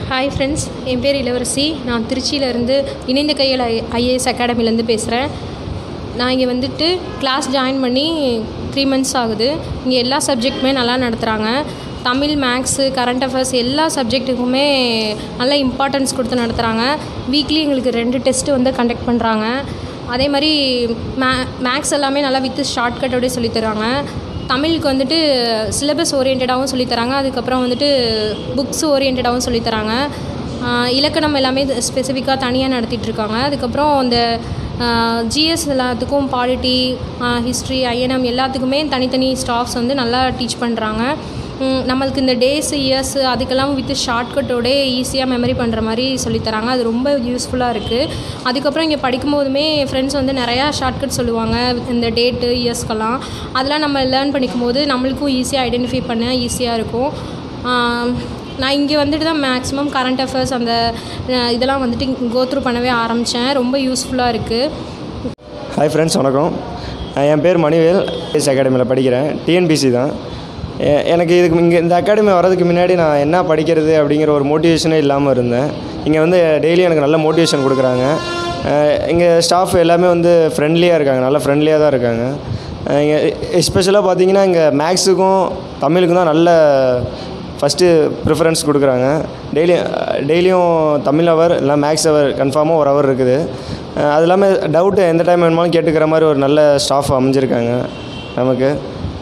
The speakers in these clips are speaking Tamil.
ஹாய் ஃப்ரெண்ட்ஸ் என் பேர் இளவரசி நான் திருச்சியிலேருந்து இணைந்த கையில் ஐ ஐஏஎஸ் அகாடமிலேருந்து பேசுகிறேன் நான் இங்கே வந்துட்டு கிளாஸ் ஜாயின் பண்ணி த்ரீ மந்த்ஸ் ஆகுது இங்கே எல்லா சப்ஜெக்ட்டுமே நல்லா நடத்துகிறாங்க தமிழ் மேக்ஸு கரண்ட் அஃபேர்ஸ் எல்லா சப்ஜெக்ட்டுக்குமே நல்ல இம்பார்ட்டன்ஸ் கொடுத்து நடத்துகிறாங்க வீக்லி எங்களுக்கு ரெண்டு டெஸ்ட்டு வந்து கண்டக்ட் பண்ணுறாங்க அதே மாதிரி மே மேக்ஸ் எல்லாமே நல்லா வித் ஷார்ட்கட்டோடய சொல்லித் தராங்க தமிழுக்கு வந்துட்டு சிலபஸ் ஓரியன்டாகவும் சொல்லித்தராங்க அதுக்கப்புறம் வந்துட்டு புக்ஸ் ஓரியன்டாகவும் சொல்லித்தராங்க ஆஹ் இலக்கணம் எல்லாமே ஸ்பெசிஃபிக்காக தனியாக நடத்திட்டுருக்காங்க அதுக்கப்புறம் இந்த ஜிஎஸ் எல்லாத்துக்கும் பாலிட்டி ஹிஸ்ட்ரி ஐஎன்எம் எல்லாத்துக்குமே தனித்தனி ஸ்டாஃப்ஸ் வந்து நல்லா டீச் பண்ணுறாங்க நம்மளுக்கு இந்த டேஸ் இயர்ஸ் அதுக்கெல்லாம் வித் ஷார்ட்கட்டோட ஈஸியாக மெமரி பண்ணுற மாதிரி சொல்லித்தராங்க அது ரொம்ப யூஸ்ஃபுல்லாக இருக்குது அதுக்கப்புறம் இங்கே படிக்கும் போதுமே ஃப்ரெண்ட்ஸ் வந்து நிறையா ஷார்ட்கட் சொல்லுவாங்க இந்த டேட்டு இயர்ஸ்க்கெல்லாம் அதெல்லாம் நம்ம லேர்ன் பண்ணிக்கும் போது நம்மளுக்கும் ஈஸியாக ஐடென்டிஃபை பண்ண ஈஸியாக இருக்கும் ஆம், நான் இங்கே வந்துட்டு தான் மேக்ஸிமம் கரண்ட் அஃபேர்ஸ் அந்த அஹ், இதெல்லாம் வந்துட்டு கோத்ரூ பண்ணவே ஆரம்பித்தேன் ரொம்ப யூஸ்ஃபுல்லாக இருக்குது ஹாய் ஃப்ரெண்ட்ஸ் வணக்கம் அஹ் என் பேர் மணிவேல் எஸ் அகாடமியில் படிக்கிறேன் டிஎன்பிசி தான் எ- எனக்கு இதுக்கு இங்கே இந்த அகாடமி வர்றதுக்கு முன்னாடி நான் என்ன படிக்கிறது அப்படிங்கிற ஒரு மோட்டிவேஷனே இல்லாமல் இருந்தேன் இங்கே வந்து டெய்லி எனக்கு நல்ல மோட்டிவேஷன் கொடுக்குறாங்க இங்கே ஸ்டாஃப் எல்லாமே வந்து ஃப்ரெண்ட்லியாக இருக்காங்க நல்லா ஃப்ரெண்ட்லியாக தான் இருக்காங்க இங்கே எஸ்பெஷலாக பார்த்தீங்கன்னா இங்கே மேக்ஸுக்கும் தமிழுக்கும் தான் நல்ல ஃபஸ்ட்டு ப்ரிஃபரன்ஸ் கொடுக்குறாங்க டெய்லி டெய்லியும் தமிழ் ஹவர் இல்லை மேக்ஸ் ஹவர் கன்ஃபார்மாக ஒரு ஹவர் இருக்குது அஹ் அது இல்லாமல் டவுட்டு எந்த டைம் வேணுமாலும் கேட்டுக்கிற மாதிரி ஒரு நல்ல ஸ்டாஃப் அமைஞ்சிருக்காங்க நமக்கு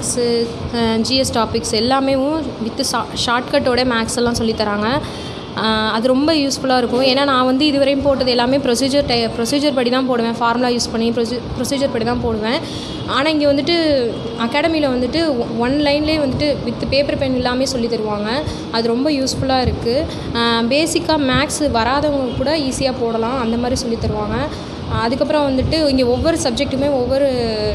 ஜிஎஸ் டாபிக்ஸ் எல்லாமே வித் ஷார்ட்கட்டோட மேக்ஸ் எல்லாம் சொல்லித் தராங்க அஹ், அது ரொம்ப யூஸ்ஃபுல்லாக இருக்கும் ஏன்னா நான் வந்து இதுவரையும் போட்டது எல்லாமே ப்ரொசீஜர் டை ப்ரொசீஜர் படி தான் போடுவேன் ஃபார்முலா யூஸ் பண்ணி ப்ரொசீ ப்ரொசீஜர் படி தான் போடுவேன் ஆனால் இங்கே வந்துட்டு அகாடமியில் வந்துட்டு ஒன் லைன்லேயே வந்துட்டு வித் பேப்பர் பென் எல்லாமே சொல்லி தருவாங்க அது ரொம்ப யூஸ்ஃபுல்லாக இருக்குது பேசிக்காக மேக்ஸ் வராதவங்க கூட ஈஸியாக போடலாம் அந்த மாதிரி சொல்லி தருவாங்க அஹ், அதுக்கப்புறம் வந்துட்டு இங்கே ஒவ்வொரு சப்ஜெக்ட்டுமே ஒவ்வொரு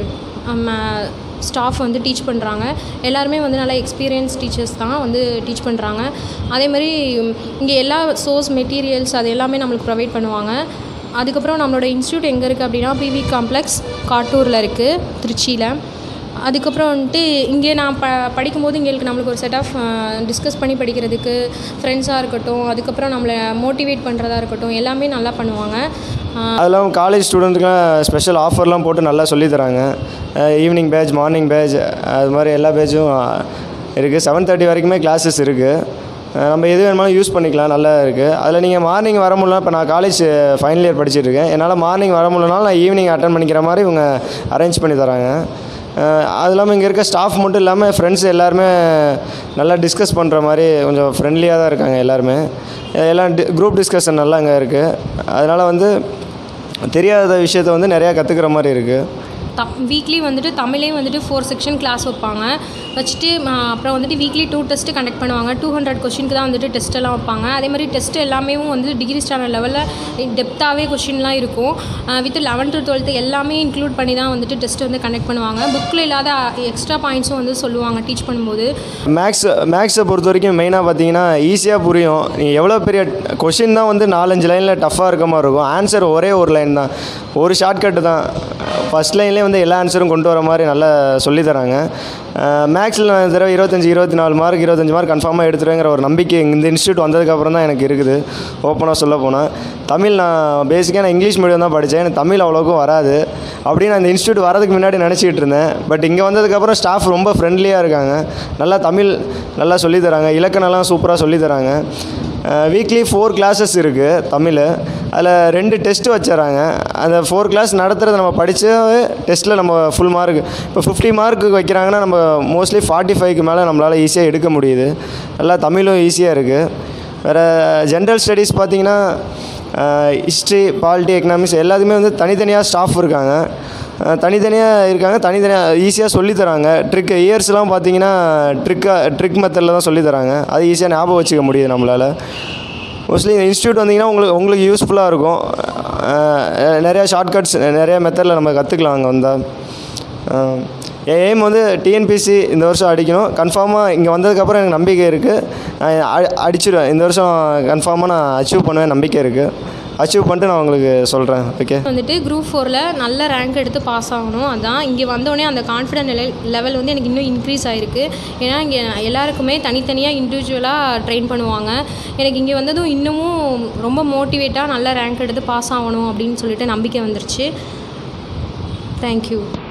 ஸ்டாஃப் வந்து டீச் பண்ணுறாங்க எல்லாருமே வந்து நல்லா எக்ஸ்பீரியன்ஸ் டீச்சர்ஸ் தான் வந்து டீச் பண்ணுறாங்க அதே மாதிரி இங்கே எல்லா சோர்ஸ் மெட்டீரியல்ஸ் அது எல்லாமே நம்மளுக்கு ப்ரொவைட் பண்ணுவாங்க அதுக்கப்புறம் நம்மளோட இன்ஸ்டியூட் எங்கே இருக்குது அப்படின்னா பிவி காம்ப்ளெக்ஸ் காட்டூரில் இருக்குது திருச்சியில் அதுக்கப்புறம் வந்துட்டு இங்கே நான் ப படிக்கும்போது இங்கே நம்மளுக்கு ஒரு செட் ஆஃப் டிஸ்கஸ் பண்ணி படிக்கிறதுக்கு ஃப்ரெண்ட்ஸாக இருக்கட்டும் அதுக்கப்புறம் நம்மளை மோட்டிவேட் பண்ணுறதா இருக்கட்டும் எல்லாமே நல்லா பண்ணுவாங்க ஆஹ் அது இல்லாமல் காலேஜ் ஸ்டூடெண்ட்டுக்குலாம் ஸ்பெஷல் ஆஃபர்லாம் போட்டு நல்லா சொல்லித் தராங்க ஈவினிங் பேட்ச் மார்னிங் பேட்ச் அது மாதிரி எல்லா பேட்சும் இருக்குது செவன் தேர்ட்டி வரைக்குமே கிளாஸஸ் இருக்குது நம்ம எது வேணுமாலும் யூஸ் பண்ணிக்கலாம் நல்லா இருக்குது அதில் நீங்கள் மார்னிங் வர முடியல இப்போ நான் காலேஜ் ஃபைனல் இயர் படிச்சிட்டு இருக்கேன் என்னால் மார்னிங் வர முடியலனாலும் நான் ஈவினிங் அட்டன் பண்ணிக்கிற மாதிரி இவங்க அரேஞ்ச் பண்ணி தராங்க அஹ் அது இல்லாமல் இங்கே இருக்க ஸ்டாஃப் மட்டும் இல்லாமல் ஃப்ரெண்ட்ஸ் எல்லாருமே நல்லா டிஸ்கஸ் பண்ணுற மாதிரி கொஞ்சம் ஃப்ரெண்ட்லியாக தான் இருக்காங்க எல்லாருமே எல்லாம் டி குரூப் டிஸ்கஷன் நல்லா அங்கே இருக்குது அதனால் வந்து தெரியாத விஷயத்த வந்து நிறையா கற்றுக்கிற மாதிரி இருக்குது தம் வீக்லி வந்துட்டு தமிழே வந்துட்டு ஃபோர் செக்ஷன் கிளாஸ் வைப்பாங்க வச்சுட்டு ம, அப்புறம் வந்துட்டு வீக்லி டூ டெஸ்ட்டு கண்டக்ட் பண்ணுவாங்க டூ ஹண்ட்ரட் கொஷினுக்கு தான் வந்துட்டு டெஸ்ட் எல்லாம் வைப்பாங்க அதே மாதிரி டெஸ்ட் எல்லாமே வந்து டிகிரி ஸ்டாண்டர்ட் லெவலில் டெப்த்தாகவே கொஷின்லாம் இருக்கும் வித் லெவன்த்து டுவெல்த்து எல்லாமே இன்க்ளூட் பண்ணி தான் வந்துட்டு டெஸ்ட் வந்து கண்டக்ட் பண்ணுவாங்க புக்கில் இல்லாத எக்ஸ்ட்ரா பாயிண்ட்ஸும் வந்து சொல்லுவாங்க டீச் பண்ணும்போது மேக்ஸ் மேக்ஸை பொறுத்த வரைக்கும் மெயினாக பார்த்தீங்கன்னா ஈஸியாக புரியும் நீங்கள் எவ்வளோ பெரிய கொஷின் தான் வந்து நாலஞ்சு லைனில் டஃப்பாக இருக்க மாதிரி இருக்கும் ஆன்சர் ஒரே ஒரு லைன் தான் ஒரு ஷார்ட்கட்டு தான் ஃபஸ்ட் லைன்லேயே வந்து எல்லா ஆன்சரும் கொண்டு வர மாதிரி நல்லா சொல்லித் தராங்க மேக்ஸில் நான் இந்த தடவை இருபத்தஞ்சி இருபத்தி நாலு மார்க் இருபத்தஞ்சி மார்க் கன்ஃபார்மாக எடுத்துருவேங்கிற ஒரு நம்பிக்கை இந்த இன்ஸ்டியூட் வந்ததுக்கப்புறம் தான் எனக்கு இருக்குது ஓப்பனாக சொல்ல போனால் தமிழ் நான் பேசிக்காக நான் இங்கிலீஷ் மீடியம் தான் படித்தேன் எனக்கு தமிழ் அவ்வளோக்கும் வராது அப்படின்னு அந்த இன்ஸ்டியூட் வரதுக்கு முன்னாடி நினச்சிக்கிட்டு இருந்தேன் பட் இங்கே வந்ததுக்கப்புறம் ஸ்டாஃப் ரொம்ப ஃப்ரெண்ட்லியாக இருக்காங்க நல்லா தமிழ் நல்லா சொல்லித் தராங்க இலக்கணம்லாம் சூப்பராக சொல்லித் தராங்க வீக்லி ஃபோர் கிளாஸஸ் இருக்குது தமிழ் அதில் ரெண்டு டெஸ்ட் வச்சுறாங்க அந்த ஃபோர் கிளாஸ் நடத்துகிறத நம்ம படித்து டெஸ்ட்டில் நம்ம ஃபுல் மார்க் இப்போ ஃபிஃப்டி மார்க்கு வைக்கிறாங்கன்னா நம்ம மோஸ்ட்லி ஃபார்ட்டி ஃபைவ்க்கு மேலே நம்மளால் ஈஸியாக எடுக்க முடியுது நல்லா தமிழும் ஈஸியாக இருக்குது வேறு ஜென்ரல் ஸ்டடீஸ் பார்த்திங்கன்னா ஹிஸ்ட்ரி பாலிட்டி எக்கனாமிக்ஸ் எல்லாத்துக்குமே வந்து தனித்தனியாக ஸ்டாஃப் இருக்காங்க அஹ் தனித்தனியாக இருக்காங்க தனித்தனியாக ஈஸியாக சொல்லித் தராங்க ட்ரிக் இயர்ஸ்லாம் பார்த்தீங்கன்னா ட்ரிக்காக ட்ரிக் மெத்தடில் தான் சொல்லித் தராங்க அது ஈஸியாக ஞாபகம் வச்சுக்க முடியுது நம்மளால் மோஸ்ட்லி இந்த இன்ஸ்டியூட் வந்தீங்கன்னா உங்களுக்கு உங்களுக்கு யூஸ்ஃபுல்லாக இருக்கும் அஹ் நிறையா ஷார்ட்கட்ஸ் நிறையா மெத்தடில் நம்ம கற்றுக்கலாம் அங்கே வந்தால் அஹ் என் எய்ம் வந்து டிஎன்பிசி இந்த வருஷம் அடிக்கணும் கன்ஃபார்மாக இங்கே வந்ததுக்கப்புறம் எனக்கு நம்பிக்கை இருக்குது நான் அ- அடிச்சிடுவேன் இந்த வருஷம் கன்ஃபார்மாக நான் அச்சீவ் பண்ணுவேன் நம்பிக்கை இருக்குது அச்சீவ் பண்ணிட்டு நான் உங்களுக்கு சொல்கிறேன் ஓகே வந்துட்டு குரூப் ஃபோரில் நல்ல ரேங்க் எடுத்து பாஸ் ஆகணும் அதான் இங்கே வந்தோடனே அந்த கான்ஃபிடென்ட் லெவல் லெவல் வந்து எனக்கு இன்னும் இன்க்ரீஸ் ஆகிருக்கு ஏன்னா இங்கே எல்லாருக்குமே தனித்தனியாக இண்டிவிஜுவலாக ட்ரெயின் பண்ணுவாங்க எனக்கு இங்கே வந்ததும் இன்னமும் ரொம்ப மோட்டிவேட்டாக நல்ல ரேங்க் எடுத்து பாஸ் ஆகணும் அப்படின்னு சொல்லிட்டு நம்பிக்கை வந்துருச்சு தேங்க்யூ